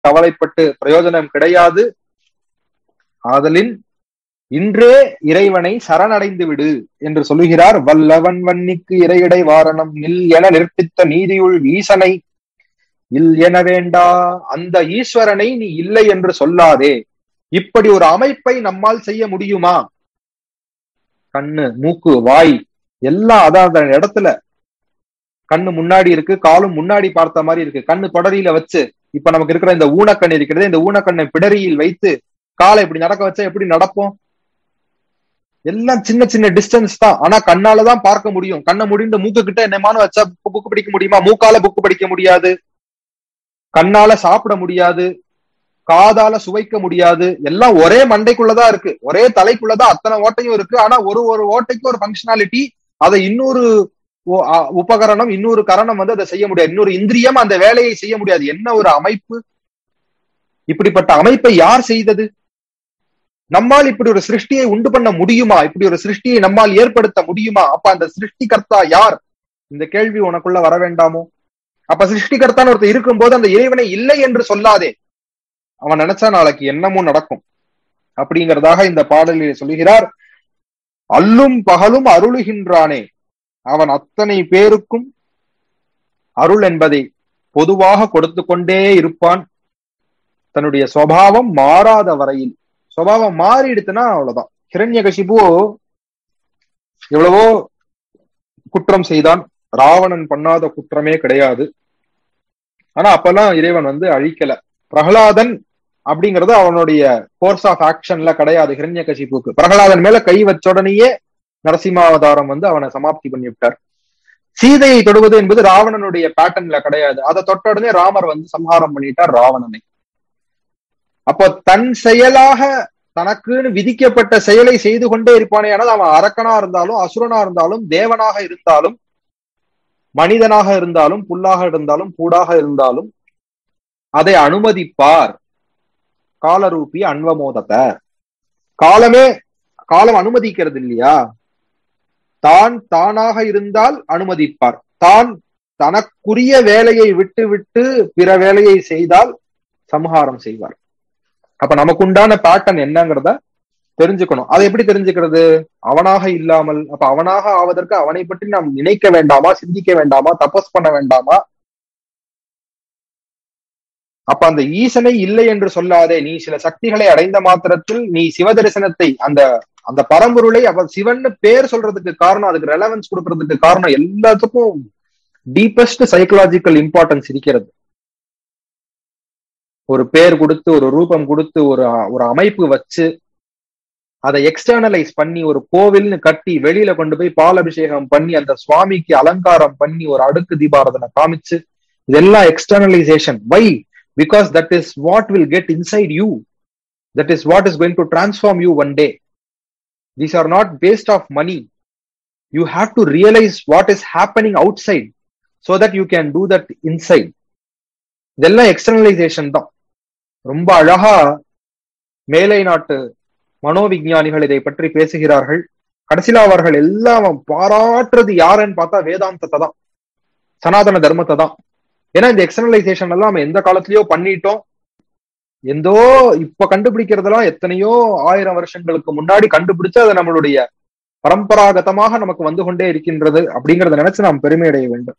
கவலைப்பட்டு பிரயோஜனம் கிடையாது ஆதலின் இன்றே இறைவனை சரணடைந்து விடு என்று சொல்லுகிறார் வல்லவன் வன்னிக்கு இறையிடை வாரணம் நில் என நிற்பித்த நீதியுள் ஈசனை இல் என வேண்டா அந்த ஈஸ்வரனை நீ இல்லை என்று சொல்லாதே இப்படி ஒரு அமைப்பை நம்மால் செய்ய முடியுமா கண்ணு மூக்கு வாய் எல்லாம் அதான் அந்த இடத்துல கண்ணு முன்னாடி இருக்கு காலும் முன்னாடி பார்த்த மாதிரி இருக்கு கண்ணு தொடரியில வச்சு இப்ப நமக்கு இருக்கிற இந்த ஊனக்கண் இருக்கிறது இந்த ஊனக்கண்ணை பிடரியில் வைத்து காலை இப்படி நடக்க வச்சா எப்படி நடப்போம் எல்லாம் சின்ன சின்ன டிஸ்டன்ஸ் தான் ஆனா கண்ணாலதான் பார்க்க முடியும் கண்ணை முடிந்து மூக்கு கிட்ட என்னமான வச்சா புக்கு படிக்க முடியுமா மூக்கால புக்கு படிக்க முடியாது கண்ணால சாப்பிட முடியாது காதால சுவைக்க முடியாது எல்லாம் ஒரே மண்டைக்குள்ளதான் இருக்கு ஒரே தலைக்குள்ளதான் அத்தனை ஓட்டையும் இருக்கு ஆனா ஒரு ஒரு ஓட்டைக்கு ஒரு ஃபங்க்ஷனாலிட்டி அதை இன்னொரு உபகரணம் இன்னொரு கரணம் வந்து அதை செய்ய முடியாது இன்னொரு இந்திரியம் அந்த வேலையை செய்ய முடியாது என்ன ஒரு அமைப்பு இப்படிப்பட்ட அமைப்பை யார் செய்தது நம்மால் இப்படி ஒரு சிருஷ்டியை உண்டு பண்ண முடியுமா இப்படி ஒரு சிருஷ்டியை நம்மால் ஏற்படுத்த முடியுமா அப்ப அந்த சிருஷ்டிகர்த்தா யார் இந்த கேள்வி உனக்குள்ள வர வேண்டாமோ அப்ப சிருஷ்டிகர்த்தான்னு ஒருத்தர் இருக்கும்போது அந்த இறைவனை இல்லை என்று சொல்லாதே அவன் நினைச்சா நாளைக்கு என்னமும் நடக்கும் அப்படிங்கிறதாக இந்த பாடலில் சொல்லுகிறார் அல்லும் பகலும் அருளுகின்றானே அவன் அத்தனை பேருக்கும் அருள் என்பதை பொதுவாக கொடுத்து கொண்டே இருப்பான் தன்னுடைய சுவாவம் மாறாத வரையில் சுவாவம் மாறிடுத்துன்னா அவ்வளவுதான் ஹிரண்யகசிபு எவ்வளவோ குற்றம் செய்தான் ராவணன் பண்ணாத குற்றமே கிடையாது ஆனா அப்பெல்லாம் இறைவன் வந்து அழிக்கல பிரகலாதன் அப்படிங்கிறது அவனுடைய கோர்ஸ் ஆஃப் ஆக்ஷன்ல கிடையாது ஹிரண்ய கசிப்புக்கு பிரகலாதன் மேல கை வச்ச உடனேயே நரசிம்மாவதாரம் வந்து அவனை சமாப்தி பண்ணி விட்டார் சீதையை தொடுவது என்பது ராவணனுடைய பேட்டர்ன்ல கிடையாது அதை தொட்ட உடனே ராமர் வந்து சம்ஹாரம் பண்ணிட்டார் ராவணனை அப்போ தன் செயலாக தனக்குன்னு விதிக்கப்பட்ட செயலை செய்து கொண்டே இருப்பானே ஆனால் அவன் அரக்கனா இருந்தாலும் அசுரனா இருந்தாலும் தேவனாக இருந்தாலும் மனிதனாக இருந்தாலும் புல்லாக இருந்தாலும் பூடாக இருந்தாலும் அதை அனுமதிப்பார் காலரூபி அன்வமோதத்தை காலமே காலம் அனுமதிக்கிறது இல்லையா தான் தானாக இருந்தால் அனுமதிப்பார் தான் தனக்குரிய வேலையை விட்டு விட்டு பிற வேலையை செய்தால் சம்ஹாரம் செய்வார் அப்ப நமக்கு உண்டான பேட்டர்ன் என்னங்கிறத தெரிஞ்சுக்கணும் அதை எப்படி தெரிஞ்சுக்கிறது அவனாக இல்லாமல் அப்ப அவனாக ஆவதற்கு அவனை பற்றி நாம் நினைக்க வேண்டாமா சிந்திக்க வேண்டாமா தபஸ் பண்ண வேண்டாமா அப்ப அந்த ஈசனை இல்லை என்று சொல்லாதே நீ சில சக்திகளை அடைந்த மாத்திரத்தில் நீ சிவதரிசனத்தை அந்த அந்த பரம்பொருளை அவ சிவன் பேர் சொல்றதுக்கு காரணம் அதுக்கு ரெலவன்ஸ் கொடுக்கறதுக்கு காரணம் எல்லாத்துக்கும் டீப்பஸ்ட் சைக்கலாஜிக்கல் இம்பார்ட்டன்ஸ் இருக்கிறது ஒரு பேர் கொடுத்து ஒரு ரூபம் கொடுத்து ஒரு ஒரு அமைப்பு வச்சு அதை எக்ஸ்டர்னலைஸ் பண்ணி ஒரு கோவில்னு கட்டி வெளியில கொண்டு போய் பால் அபிஷேகம் பண்ணி அந்த சுவாமிக்கு அலங்காரம் பண்ணி ஒரு அடுக்கு தீபாரதனை காமிச்சு இதெல்லாம் externalisation why because that is what will get inside you that is what is going to transform you one day these are not waste of money you have to realise what is happening outside so that you can do that inside இதெல்லாம் externalisation தான் ரொம்ப அழகா மேலை நாட்டு மனோவிஞ்ஞானிகள் இதை பற்றி பேசுகிறார்கள் கடைசியில அவர்கள் எல்லாம் பாராட்டுறது யாருன்னு பார்த்தா வேதாந்தத்தை தான் சனாதன தர்மத்தை தான் ஏன்னா இந்த எக்ஸ்டர்னலைசேஷன் எல்லாம் நம்ம எந்த காலத்திலயோ பண்ணிட்டோம் எந்தோ இப்ப கண்டுபிடிக்கிறதெல்லாம் எத்தனையோ ஆயிரம் வருஷங்களுக்கு முன்னாடி கண்டுபிடிச்சு அது நம்மளுடைய பரம்பராகதமாக நமக்கு வந்து கொண்டே இருக்கின்றது அப்படிங்கறத நினைச்சு நாம் பெருமை அடைய வேண்டும்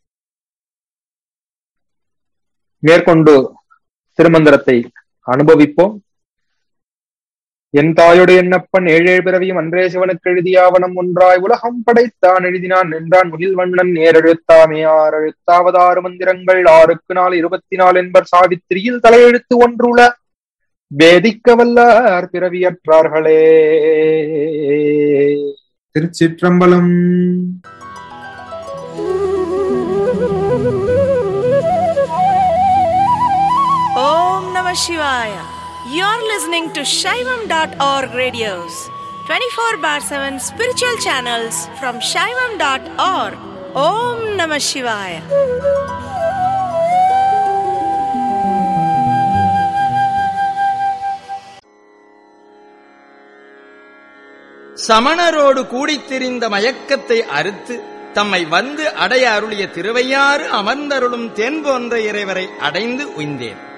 மேற்கொண்டு திருமந்திரத்தை அனுபவிப்போம் என் தாயுடைய எண்ணப்பன் ஏழேழு பிறவியும் அன்றே சிவனுக்கு எழுதியாவனம் ஒன்றாய் உலகம் படைத்தான் எழுதினான் நின்றான் முகில் வண்ணன் நேரெழுத்தாமே ஆறு எழுத்தாவதாறு மந்திரங்கள் ஆறுக்கு நாள் இருபத்தி நாலு என்பர் சாவித்திரியில் தலையெழுத்து ஒன்றுல வேதிக்க வல்லார் பிறவியற்றார்களே திருச்சிற்றம்பலம் Om Namah Shivaya. You're listening to Shaivam.org radios, 24 bar 7 spiritual channels from Shaivam.org. Om Namah Shivaya. சமணரோடு கூடித் திரிந்த மயக்கத்தை அறுத்து தம்மை வந்து அடைய அருளிய திருவையாறு அமர்ந்தருளும் தென் போன்ற இறைவரை அடைந்து உய்ந்தேன்